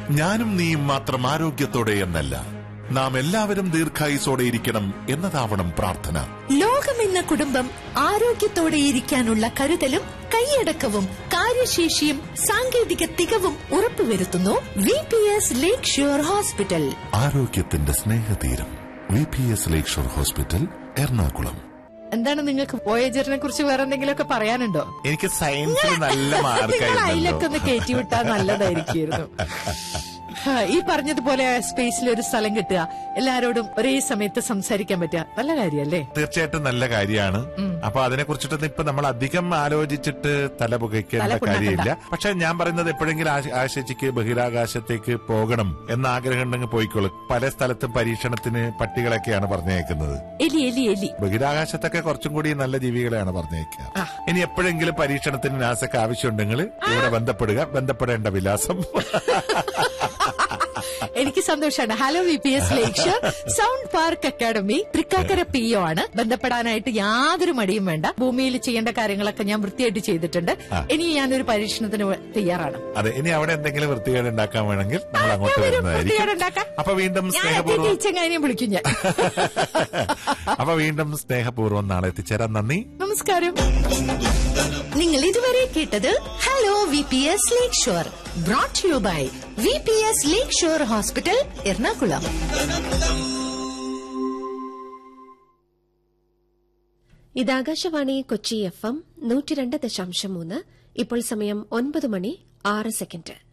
ഞാനും നീയും മാത്രം ആരോഗ്യത്തോടെ എന്നല്ല നാം എല്ലാവരും ദീർഘായുസോടെ ഇരിക്കണം എന്നതാവണം പ്രാർത്ഥന ലോകമെന്ന കുടുംബം ആരോഗ്യത്തോടെ ഇരിക്കാനുള്ള കരുതലും കൈയടക്കവും കാര്യശേഷിയും സാങ്കേതിക തികവും ഉറപ്പുവരുത്തുന്നു V P S lake shore hospital ആരോഗ്യത്തിന്റെ സ്നേഹതീരം V P S lake shore hospital Ernakulam എന്താണ് നിങ്ങൾക്ക് വോയേജറിനെ കുറിച്ച് വേറെ എന്തെങ്കിലുമൊക്കെ പറയാനുണ്ടോ എനിക്ക് സയൻസിൽ നല്ല നിങ്ങൾ അതിലൊക്കെ ഒന്ന് മാർക്കായിരുന്നു കയറ്റി വിട്ടാൽ നല്ലതായിരിക്കുമായിരുന്നു ആ, ഈ പറഞ്ഞതുപോലെ സ്പേസിൽ ഒരു സ്ഥലം കിട്ടുക എല്ലാരോടും ഒരേ സമയത്ത് സംസാരിക്കാൻ പറ്റുക നല്ല കാര്യമല്ലേ തീർച്ചയായിട്ടും നല്ല കാര്യമാണ് അപ്പൊ അതിനെ കുറിച്ചിട്ടൊന്നും ഇപ്പൊ നമ്മൾ അധികം ആലോചിച്ചിട്ട് തല പുകയ്ക്കേണ്ട തല പുണ്ണാക്കണ്ട. കാര്യമില്ല പക്ഷെ ഞാൻ പറയുന്നത് എപ്പോഴെങ്കിലും ആശ- ആശിച്ചിക്ക് ബഹിരാകാശത്തേക്ക് പോകണം എന്ന ആഗ്രഹം ഉണ്ടെങ്കിൽ പോയിക്കോളും പല സ്ഥലത്തും പരീക്ഷണത്തിന് പട്ടികളൊക്കെയാണ് പറഞ്ഞേക്കുന്നത് എലി എലി എലി ബഹിരാകാശത്തൊക്കെ കുറച്ചും കൂടി നല്ല ജീവികളെയാണ് പറഞ്ഞേക്കുക ഇനി എപ്പോഴെങ്കിലും പരീക്ഷണത്തിന് നാസക്ക് ആവശ്യമുണ്ടെങ്കിൽ ഇവിടെ ബന്ധപ്പെടുക ബന്ധപ്പെടേണ്ട വിലാസം എനിക്ക് സന്തോഷമാണ് hello V P S lakeshore sound park academy Thrikkakara P O ആണ് ബന്ധപ്പെടാനായിട്ട് യാതൊരു മടിയും വേണ്ട ഭൂമിയിൽ ചെയ്യേണ്ട കാര്യങ്ങളൊക്കെ ഞാൻ വൃത്തിയായിട്ട് ചെയ്തിട്ടുണ്ട് ഇനി ഞാനൊരു പരീക്ഷണത്തിന് തയ്യാറാണ് അതെ ഇനി അവിടെ എന്തെങ്കിലും വൃത്തികേട് ഉണ്ടാക്കാൻ വേണമെങ്കിൽ നമ്മൾ അങ്ങോട്ട് ഞാൻ വരും, വരുന്നതായിരിക്കും വൃത്തികേടുണ്ടാക്കാൻ. അപ്പൊ വീണ്ടും ഞാൻ സ്നേഹപൂർവ്വം ടീച്ചങ്ങാനെ വിളിക്കും ഞാൻ അപ്പൊ വീണ്ടും സ്നേഹപൂർവ്വം നാളെ എത്തിച്ചേരാൻ നന്ദി നമസ്കാരം നിങ്ങൾ ഇതുവരെ കേട്ടത് hello V P S lake shore brought you by V P S lake shore hospital Ernakulam ഇത് ആകാശവാണി കൊച്ചി എഫ് എം നൂറ്റി രണ്ട് ദശാംശം മൂന്ന് ഇപ്പോൾ സമയം ഒൻപത് മണി ആറ് സെക്കൻഡ്